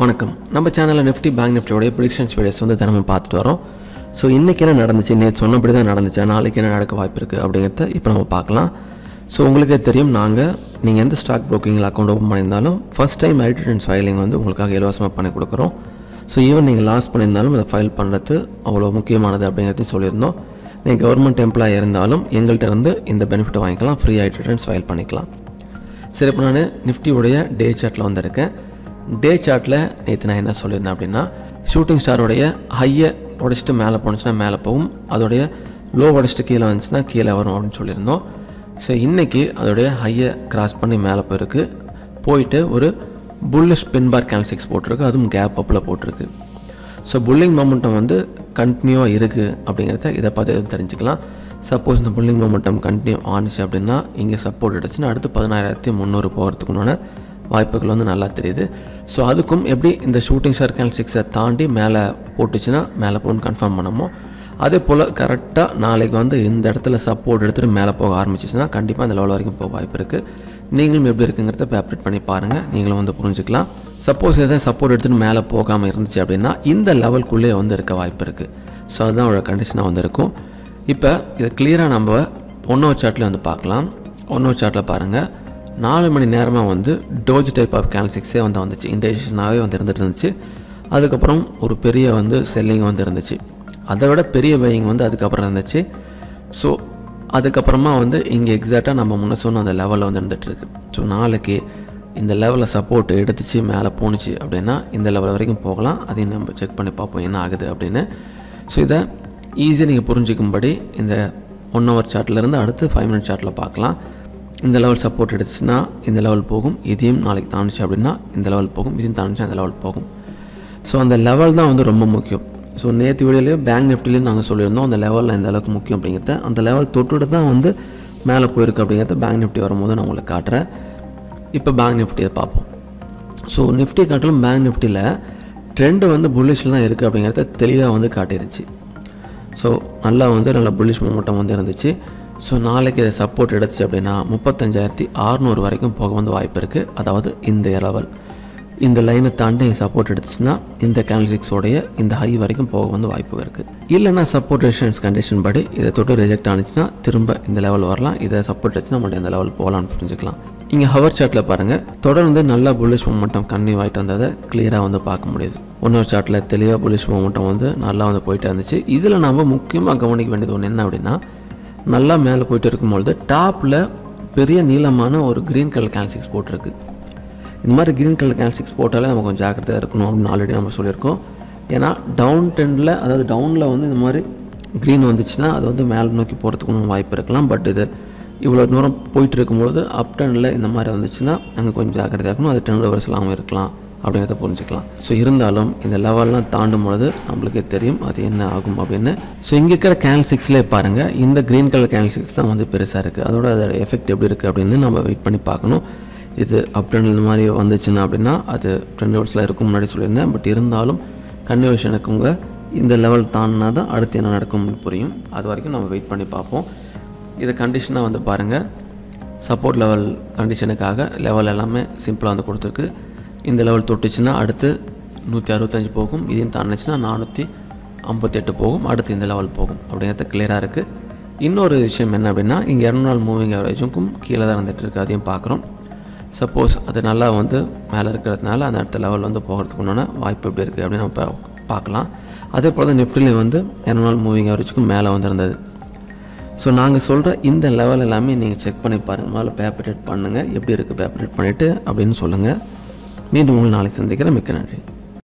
வணக்கம் நம்ம சேனலில் நிஃப்டி பேங்க் நிஃப்டியோடைய ப்ரிடிக்ஷன்ஸ் வீடியோஸ் வந்து தினமும் பார்த்துட்டு வரோம் ஸோ இன்றைக்கி என்ன நடந்துச்சு நேற்று சொன்னபடி தான் நடந்துச்சு நாளைக்கு என்ன நடக்க வாய்ப்பு இருக்குது அப்படிங்கிறத இப்போ நம்ம பார்க்கலாம் ஸோ உங்களுக்கே தெரியும் நாங்கள் நீங்கள் எந்த ஸ்டாக் ப்ரோக்கிங்கில் அக்கௌண்ட் ஓப்பன் பண்ணியிருந்தாலும் ஃபஸ்ட் டைம் ரிட்டர்ன்ஸ் ஃபைலிங் வந்து உங்களுக்காக இலவசமாக பண்ணி கொடுக்குறோம் ஸோ ஈவன் நீங்கள் லாஸ் பண்ணியிருந்தாலும் அதை ஃபைல் பண்ணுறது அவ்வளோ முக்கியமானது அப்படிங்கிறதையும் சொல்லியிருந்தோம் நீங்கள் கவர்மெண்ட் எம்ப்ளாயி இருந்தாலும் எங்கள்கிட்ட இருந்து இந்த பெனிஃபிட்டை வாங்கிக்கலாம் ஃப்ரீ ரிட்டர்ன்ஸ் ஃபைல் பண்ணிக்கலாம் சரி இப்போ நான் நிஃப்டியோடைய டே சார்ட்டில் வந்திருக்கேன் டே சார்ட்டில் நேற்று நான் என்ன சொல்லியிருந்தேன் அப்படின்னா ஷூட்டிங் ஸ்டாரோடைய ஹையை உடச்சிட்டு மேலே போணுச்சுன்னா மேலே போகும் அதோடைய லோ உடச்சிட்டு கீழே வந்துச்சுன்னா கீழே வரும் அப்படின்னு சொல்லியிருந்தோம் ஸோ இன்றைக்கி அதோடைய ஹையை கிராஸ் பண்ணி மேலே போயிருக்கு போயிட்டு ஒரு புல்லிஷ் பின் பார் கேல்சிக்ஸ் போட்டிருக்கு அதுவும் கேப் அப்பில் போட்டிருக்கு ஸோ புல்லிங் மொமெண்டம் வந்து கண்டினியூவாக இருக்குது அப்படிங்கிறத இதை பார்த்து தெரிஞ்சுக்கலாம் சப்போஸ் இந்த புல்லிங் மொமெண்டம் கண்டினியூ ஆனிச்சு அப்படின்னா இங்கே சப்போர்ட் எடுத்துச்சுன்னா அடுத்து பதினாயிரத்தி முந்நூறு போகிறதுக்குண்டான வாய்ப்புகள் வந்து நல்லா தெரியுது ஸோ அதுக்கும் எப்படி இந்த ஷூட்டிங் ஸ்டார் கேல் சிக்ஸை தாண்டி மேலே போட்டுச்சுன்னா மேலே போகணும்னு கன்ஃபார்ம் பண்ணமோ அதே போல் கரெக்டாக நாளைக்கு வந்து இந்த இடத்துல சப்போர்ட் எடுத்துகிட்டு மேலே போக ஆரம்பிச்சிச்சுன்னா கண்டிப்பாக இந்த லெவல் வரைக்கும் போக வாய்ப்பு இருக்குது நீங்களும் எப்படி இருக்குங்கிறத பேப்ரேட் பண்ணி பாருங்கள் நீங்களும் வந்து புரிஞ்சுக்கலாம் சப்போஸ் எதாவது சப்போர்ட் எடுத்துகிட்டு மேலே போகாமல் இருந்துச்சு அப்படின்னா இந்த லெவல்குள்ளே வந்து இருக்க வாய்ப்பு இருக்குது ஸோ அதுதான் அவரோட கண்டிஷனாக வந்து இருக்கும் இப்போ இதை கிளியராக நம்ம ஒன் ஹவர் சார்ட்டில் வந்து பார்க்கலாம் ஒன் ஹவர் சார்ட்டில் பாருங்கள் நாலு மணி நேரமாக வந்து டோஜ் டைப் ஆஃப் கேல்சிக்ஸே வந்து வந்துச்சு இண்டேஷனாகவே வந்து இருந்துட்டு இருந்துச்சு அதுக்கப்புறம் ஒரு பெரிய வந்து செல்லிங் வந்து இருந்துச்சு அதை விட பெரிய பையிங் வந்து அதுக்கப்புறம் இருந்துச்சு ஸோ அதுக்கப்புறமா வந்து இங்கே எக்ஸாக்டாக நம்ம முன்ன சொன்ன அந்த லெவலில் வந்து இருந்துகிட்ருக்கு ஸோ நாளைக்கு இந்த லெவலில் சப்போர்ட் எடுத்துச்சு மேலே போணுச்சு அப்படின்னா இந்த லெவல் வரைக்கும் போகலாம் அதையும் நம்ம செக் பண்ணி பார்ப்போம் என்ன ஆகுது அப்படின்னு ஸோ இதை ஈஸியாக நீங்கள் புரிஞ்சிக்கும்படி இந்த ஒன் ஹவர் சார்ட்லேருந்து அடுத்து ஃபைவ் மினிட் சார்ட்டில் பார்க்கலாம் இந்த லெவல் சப்போர்ட் எடுத்துச்சுன்னா இந்த லெவல் போகும் இதையும் நாளைக்கு தாண்டுச்சு அப்படின்னா இந்த லெவல் போகும் இதையும் தாண்டுச்சு அந்த லெவல் போகும் ஸோ அந்த லெவல் தான் வந்து ரொம்ப முக்கியம் ஸோ நேற்று வீடியோலேயும் பேங்க் நிஃப்டிலையும் நாங்கள் சொல்லியிருந்தோம் அந்த லெவலில் எந்த அளவுக்கு முக்கியம் அப்படிங்கிறத அந்த லெவல் தொட்டுட்டு தான் வந்து மேலே போயிருக்கு அப்படிங்கிறத பேங்க் நிஃப்டி வரும்போது நான் உங்களுக்கு காட்டுறேன் இப்போ பேங்க் நிஃப்டியை பார்ப்போம் ஸோ நிஃப்டி காட்டிலும் பேங்க் நிஃப்டியில் ட்ரெண்டு வந்து புல்லிஷில் தான் இருக்குது அப்படிங்கிறத தெளிவாக வந்து காட்டிருச்சு ஸோ நல்லா வந்து நல்ல புல்லிஷ் மூமெண்டம் வந்து இருந்துச்சு ஸோ நாளைக்கு இதை சப்போர்ட் எடுத்துச்சு அப்படின்னா முப்பத்தஞ்சாயிரத்தி அறநூறு வரைக்கும் போக வந்து வாய்ப்பு இருக்குது அதாவது இந்த லெவல் இந்த லைனை தாண்டி சப்போர்ட் எடுத்துச்சுன்னா இந்த கேல்சிக்ஸோடைய இந்த ஹை வரைக்கும் போக வந்து வாய்ப்பு இருக்குது இல்லைன்னா சப்போர்ட் ரெசிஸ்டன்ஸ் கண்டிஷன் படி இதை தொட்டு ரிஜெக்ட் ஆனிச்சுன்னா திரும்ப இந்த லெவல் வரலாம் இதை சப்போர்ட் வச்சுன்னா மட்டும் இந்த லெவல் போகலான்னு புரிஞ்சுக்கலாம் இங்கே ஹவர் சார்ட்டில் பாருங்கள் தொடர்ந்து நல்லா புல்லிஷ் மூமெண்டம் கன்னியூ ஆகிட்டு இருந்ததை கிளியராக வந்து பார்க்க முடியுது இன்னொரு சார்ட்டில் தெளிவாக புல்லிஷ் மூமெண்டம் வந்து நல்லா வந்து போயிட்டு இருந்துச்சு இதில் நம்ம முக்கியமாக கவனிக்க வேண்டியது ஒன்று என்ன அப்படின்னா நல்லா மேலே போயிட்டு இருக்கும்பொழுது டாப்பில் பெரிய நீளமான ஒரு க்ரீன் கலர் கேல்சிக்ஸ் போட்டிருக்கு இந்த மாதிரி க்ரீன் கலர் கேல்சிக்ஸ் போட்டாலே நம்ம கொஞ்சம் ஜாக்கிரதையாக இருக்கணும் அப்படின்னு ஆல்ரெடி நம்ம சொல்லியிருக்கோம் ஏன்னா டவுன் ட்ரெண்டில் அதாவது டவுனில் வந்து இந்த மாதிரி க்ரீன் வந்துச்சுன்னா அது வந்து மேலே நோக்கி போகிறதுக்கு வாய்ப்பு இருக்கலாம் பட் இது இவ்வளோ தூரம் போயிட்டு இருக்கும்பொழுது அப் டர்னில் இந்த மாதிரி வந்துச்சுன்னா அங்கே கொஞ்சம் ஜாக்கிரதையாக இருக்கணும் அது டென் ரிவர்ஸ்லாகவும் இருக்கலாம் அப்படிங்கிறத புரிஞ்சுக்கலாம் ஸோ இருந்தாலும் இந்த லெவல்லாம் தாண்டும் பொழுது நம்மளுக்கே தெரியும் அது என்ன ஆகும் அப்படின்னு ஸோ இங்கே இருக்கிற கேன் சிக்ஸ்லேயே பாருங்கள் இந்த க்ரீன் கலர் கேன் சிக்ஸ் தான் வந்து பெருசாக இருக்குது அதோட அதோட எஃபெக்ட் எப்படி இருக்குது அப்படின்னு நம்ம வெயிட் பண்ணி பார்க்கணும் இது அப் ட்ரெண்ட் இந்த மாதிரி வந்துச்சுன்னா அப்படின்னா அது ட்ரெண்ட் ரிவர்ஸில் இருக்கும் முன்னாடி சொல்லியிருந்தேன் பட் இருந்தாலும் கன்வர்ஷனுக்குங்க இந்த லெவல் தாண்டினா தான் அடுத்து என்ன நடக்கும்னு புரியும் அது வரைக்கும் நம்ம வெயிட் பண்ணி பார்ப்போம் இதை கண்டிஷனாக வந்து பாருங்கள் சப்போர்ட் லெவல் கண்டிஷனுக்காக லெவல் எல்லாமே சிம்பிளாக வந்து கொடுத்துருக்கு இந்த லெவல் தொட்டுச்சுன்னா அடுத்து நூற்றி அறுபத்தஞ்சு போகும் இதையும் தாண்டிச்சுன்னா நானூற்றி ஐம்பத்தெட்டு போகும் அடுத்து இந்த லெவல் போகும் அப்படிங்கிறது கிளியராக இருக்குது இன்னொரு விஷயம் என்ன அப்படின்னா இங்கே இரநூறு நாள் மூவிங் ஆவரேஜுக்கும் கீழே தான் இருந்துகிட்டு இருக்குது அதையும் பார்க்குறோம் சப்போஸ் அது நல்லா வந்து மேலே இருக்கிறதுனால அந்த அடுத்த லெவல் வந்து போகிறதுக்கு உண்டான வாய்ப்பு எப்படி இருக்குது அப்படின்னு நம்ம பார்க்கலாம் அதே போல் தான் நிஃப்டிலையும் வந்து இரநூறு நாள் மூவிங் ஆவரேஜுக்கும் மேலே வந்திருந்தது ஸோ நாங்கள் சொல்கிற இந்த லெவல் எல்லாமே நீங்கள் செக் பண்ணி பாருங்கள் முதல்ல பேப்பரேட் பண்ணுங்கள் எப்படி இருக்குது பேப்பரேட் பண்ணிவிட்டு அப்படின்னு சொல்லுங்கள் மீண்டும் உங்களை நாளைக்கு சந்திக்கிறேன் மிக்க நன்றி